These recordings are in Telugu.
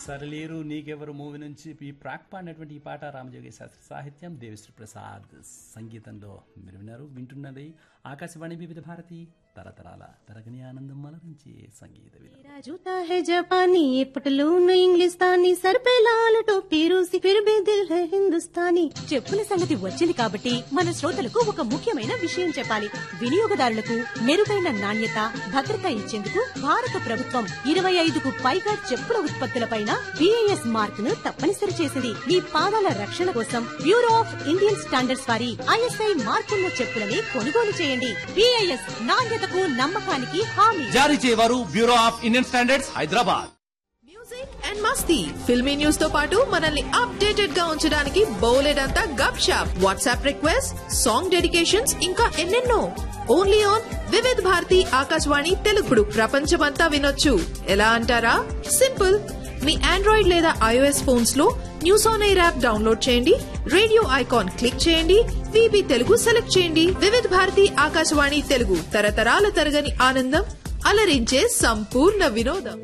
సరలేరు నీకెవరు మూవీ నుంచి ఈ ప్రాక్ పాడినటువంటి ఈ పాట రామజోగి శాస్త్రి సాహిత్యం దేవిశ్రీ ప్రసాద్ సంగీతంలో మీరు విన్నారు వింటున్నది ఆకాశవాణి వివిధ భారతి తరతరాల తరగని ఆనందం మలరించి సంగీత విధానం मेरा जूता है जापानी ये पटलून इंग्लिस्तानी सर पे लाल टोपी रूसी फिर भी दिल है हिंदुस्तानी చెప్పుల సంగతి వచ్చింది కాబట్టి మన శ్రోతలకు ఒక ముఖ్యమైన విషయం చెప్పాలి వినియోగదారులకు మెరుగైన నాణ్యత భద్రత ఇచ్చేందుకు భారత ప్రభుత్వం ఇరవై ఐదుకు పైగా చెప్పుల ఉత్పత్తులపైన బిఐఎస్ మార్క్ ను తప్పనిసరి చేసింది మీ పాదాల రక్షణ కోసం బ్యూరో ఆఫ్ ఇండియన్ స్టాండర్డ్స్ వారి ఐఎస్ఐ మార్కున్న చెప్పులని కొనుగోలు చేయండి బిఐఎస్ నాణ్యతకు నమ్మకానికి హామీ జారీ చేయవారు bureau of Indian standards Hyderabad music and masti filmi news తో పాటు మనల్ని అప్డేటెడ్ గా ఉంచడానికి బౌలెడ్ అంతా gupshup WhatsApp request song dedications ఇంకా ఎన్నెన్నో ఓన్లీ ఆన్ వివిధ్ భారతి ఆకాశవాణి తెలుగుడు ప్రపంచమంతా వినొచ్చు ఎలా అంటారా సింపుల్ మీ ఆండ్రాయిడ్ లేదా ఐఓఎస్ ఫోన్స్ లో news on air app download చేయండి రేడియో ఐకాన్ క్లిక్ చేయండి విబి తెలుగు సెలెక్ట్ చేయండి వివిధ్ భారతి ఆకాశవాణి తెలుగు తరతరాల తరగని ఆనందం అలరించే సంపూర్ణ వినోదం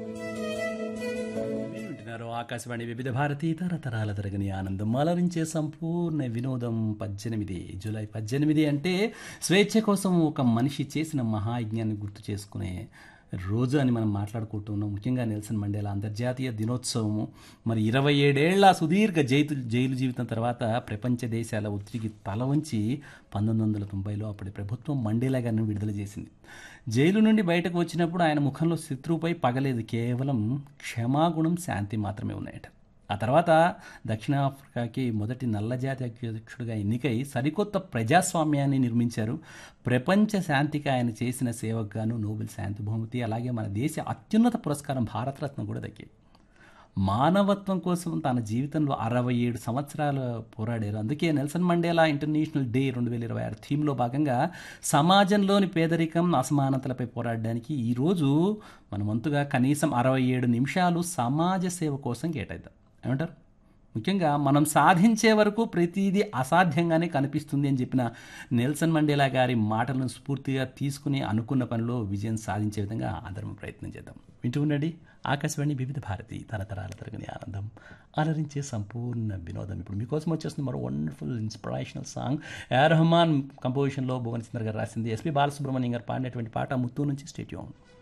మీరు వింటున్నారు ఆకాశవాణి వివిధ భారతి తరతరాల తరగని ఆనందం అలరించే సంపూర్ణ వినోదం పద్దెనిమిది జూలై పద్దెనిమిది అంటే స్వేచ్ఛ కోసం ఒక మనిషి చేసిన మహాయజ్ఞాన్ని గుర్తు చేసుకునే రోజు అని మనం మాట్లాడుకుంటున్నాం ముఖ్యంగా నెల్సన్ మండేలా అంతర్జాతీయ దినోత్సవము మరి ఇరవై ఏడేళ్ల సుదీర్ఘ జైలు జైలు జీవితం తర్వాత ప్రపంచ దేశాల ఒత్తిడికి తల వంచి పంతొమ్మిది వందల తొంభైలో అప్పటి ప్రభుత్వం మండేలా గారిని విడుదల చేసింది జైలు నుండి బయటకు వచ్చినప్పుడు ఆయన ముఖంలో శత్రువుపై పగలేదు కేవలం క్షమాగుణం శాంతి మాత్రమే ఉన్నాయట ఆ తర్వాత దక్షిణాఫ్రికాకి మొదటి నల్లజాతి అధ్యక్షుడిగా ఎన్నికై సరికొత్త ప్రజాస్వామ్యాన్ని నిర్మించారు ప్రపంచ శాంతికి ఆయన చేసిన సేవకు గాను నోబెల్ శాంతి బహుమతి అలాగే మన దేశ అత్యున్నత పురస్కారం భారతరత్న కూడా దక్కింది మానవత్వం కోసం తన జీవితంలో అరవై ఏడు సంవత్సరాలు పోరాడారు అందుకే నెల్సన్ మండేలా ఇంటర్నేషనల్ డే రెండు వేల ఇరవై ఆరు థీమ్లో భాగంగా సమాజంలోని పేదరికం అసమానతలపై పోరాడడానికి ఈరోజు మన వంతుగా కనీసం అరవై ఏడు నిమిషాలు సమాజ సేవ కోసం కేటాయిద్దాం ఏమంటారు ముఖ్యంగా మనం సాధించే వరకు ప్రతిదీ అసాధ్యంగానే కనిపిస్తుంది అని చెప్పిన నెల్సన్ మండేలా గారి మాటలను స్ఫూర్తిగా తీసుకుని అనుకున్న పనిలో విజయం సాధించే విధంగా ఆదరణ ప్రయత్నం చేద్దాం వింటూ ఉండండి ఆకాశవాణి వివిధ భారతి తరతరాల తరగని ఆనందం అలరించే సంపూర్ణ వినోదం ఇప్పుడు మీకోసం వచ్చేస్తుంది మరో wonderful inspirational song A Rahman కంపోజిషన్లో భువన్ చంద్ర గారు రాసింది ఎస్పి బాలసుబ్రహ్మణ్యం గారు పాడినటువంటి పాట ముత్తు నుంచి స్టేట్యూన్